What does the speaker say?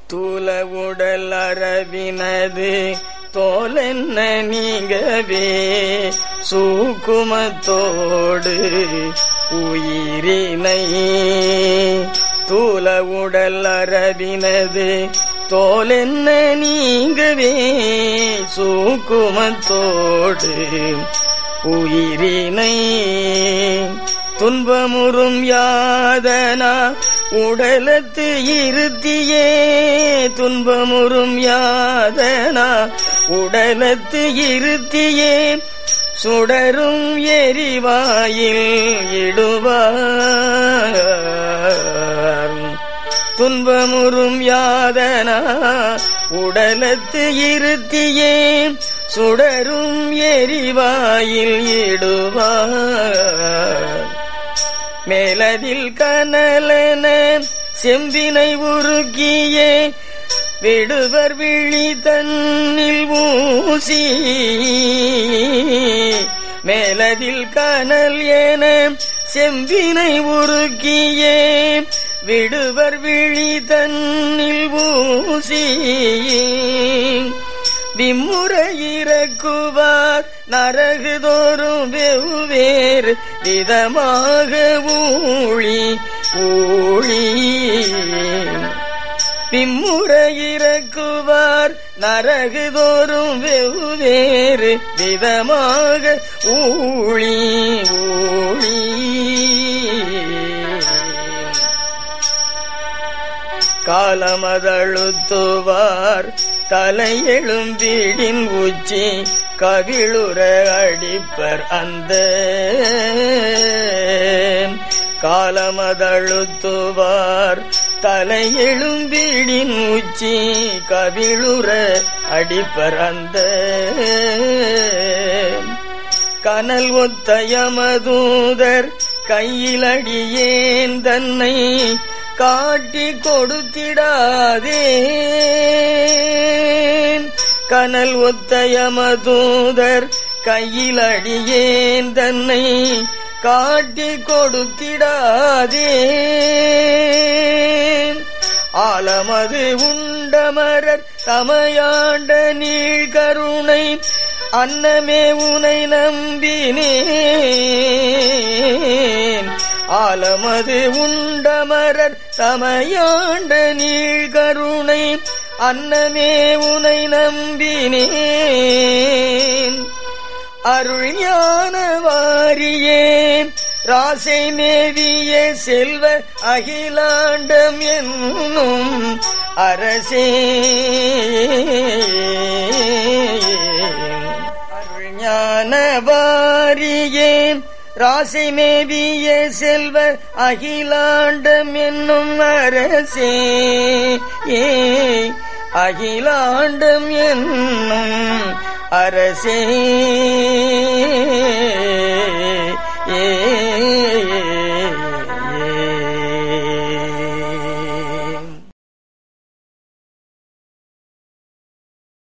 தூல உடல் அரவினது தோலென்ன நீங்கவே சூக்குமத்தோடு உயிரினை தூல உடல் அரவினது தோலென்ன நீங்கவே சூக்குமத்தோடு உயிரினை துன்பமுறும் யாதனா உடலத்து இருத்தியே துன்பமுறும் யாதனா உடலத்து இருத்தியே சுடரும் எரிவாயில் இடுவார் துன்பமுறும் யாதனா உடலத்து இருத்தியே சுடரும் எரிவாயில் இடுவார் மேலதில் கனலன செம்பினை உருக்கியே விடுவர் விழி தன்னில் ஊசி மேலதில் கனல் என செம்பினை உருக்கியே விடுவர் விழி தன்னில் ஊசி விம்முறையிறக்குவார் நரகுதோறும் வெவ்வேறு விதமாக ஊழி ஊழி விம்முறையிறக்குவார் நரகுதோறும் வெவ்வேறு விதமாக ஊழி ஊழி காலமதழுத்துவார் தலையெழும்பிடின் உச்சி கவிழுற அடிப்பர் அந்த காலமதழுத்துவார் தலையெழும்பிடின் உச்சி கவிழுற அடிப்பர் அந்த கனல் ஒத்த யமதூதர் கையிலடியேன் தன்னை காட்டி கொடுத்திடாதே கனல் ஒத்த யமதூதர் கையிலடியேன் தன்னை காட்டி கொடுத்திடாதே ஆலமது உண்டமரர் தமையாண்ட நீழ்கருணை அன்னமே உனை நம்பினேன் ஆலமது உண்டமரர் தமையாண்ட நீழ்கருணை அன்னமே உனை நம்பினேன் அருள் ஞான வாரியே ராசை மேவிய செல்வ அகிலாண்டம் என்னும் அரசே அருள் ஞான வாரியே ராசை மேவிய செல்வ அகிலாண்டம் என்னும் அரசே ஏ அகிலாண்டம் என்னும் அரசே ஏ